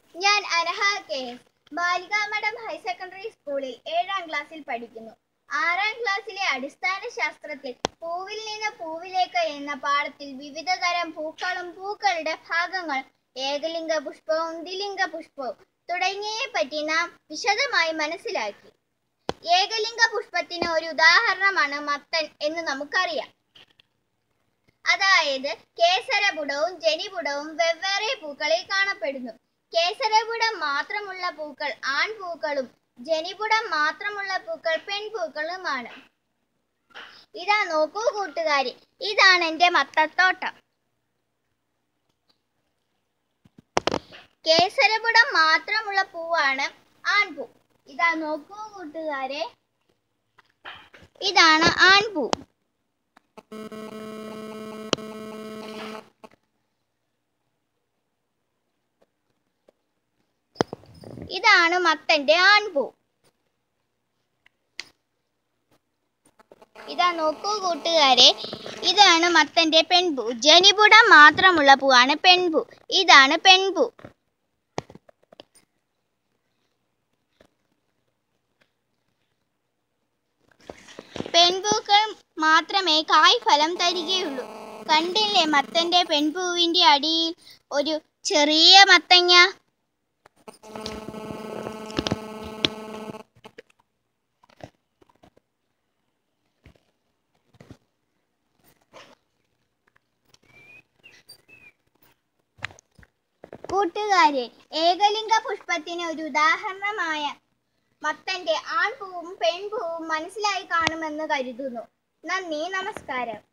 ഞാൻ Anaha K S Balikamadom higher secondary സ്കൂളിൽ ഏഴാം ക്ലാസ്സിൽ പഠിക്കുന്നു ആറാം ക്ലാസ്സിലെ അടിസ്ഥാന ശാസ്ത്രത്തിൽ പൂവിൽ നിന്ന് പൂവിലേക്ക് എന്ന പാഠത്തിൽ വിവിധ തരം പൂക്കളും പൂക്കളുടെ ഭാഗങ്ങൾ ഏകലിംഗ പുഷ്പവും ദ്വിലിംഗ പുഷ്പവും തുടങ്ങിയവയെ പറ്റി നാം വിശദമായി മനസ്സിലാക്കി ഏകലിംഗ പുഷ്പത്തിന് ഒരു ഉദാഹരണമാണ് മത്തൻ എന്ന് നമുക്കറിയാം അതായത് കേസരപുടവും ജനിപുടവും വെവ്വേറെ പൂക്കളിൽ കാണപ്പെടുന്നു കേസരപുടം മാത്രമുള്ള പൂക്കൾ ആൺപൂക്കളും ജനിപുടം മാത്രമുള്ള പൂക്കൾ പെൺപൂക്കളുമാണ് ഇതാ നോക്കൂ കൂട്ടുകാരി ഇതാണ് എൻ്റെ മത്തത്തോട്ടം കേസരപുടം മാത്രമുള്ള പൂവാണ് ആൺപൂ ഇതാ നോക്കൂ കൂട്ടുകാരെ ഇതാണ് ആൺപൂ ഇതാണ് മത്തന്റെ ആൺപൂ ഇതാ നോക്കൂ കൂട്ടുകാരെ ഇതാണ് മത്തന്റെ പെൺപൂ ജനിപുടം മാത്രമുള്ള പൂവാണ് പെൺപൂ ഇതാണ് പെൺപൂ പെൺപൂക്കൾ മാത്രമേ കായ് ഫലം തരികയുള്ളൂ കണ്ടില്ലേ മത്തന്റെ പെൺപൂവിന്റെ അടിയിൽ ഒരു ചെറിയ മത്തങ്ങ കൂട്ടുകാരെ ഏകലിംഗ പുഷ്പത്തിന് ഒരു ഉദാഹരണമായ മത്തന്റെ ആൺപൂവും പെൺപൂവും മനസ്സിലായി കാണുമെന്ന് കരുതുന്നു നന്ദി നമസ്കാരം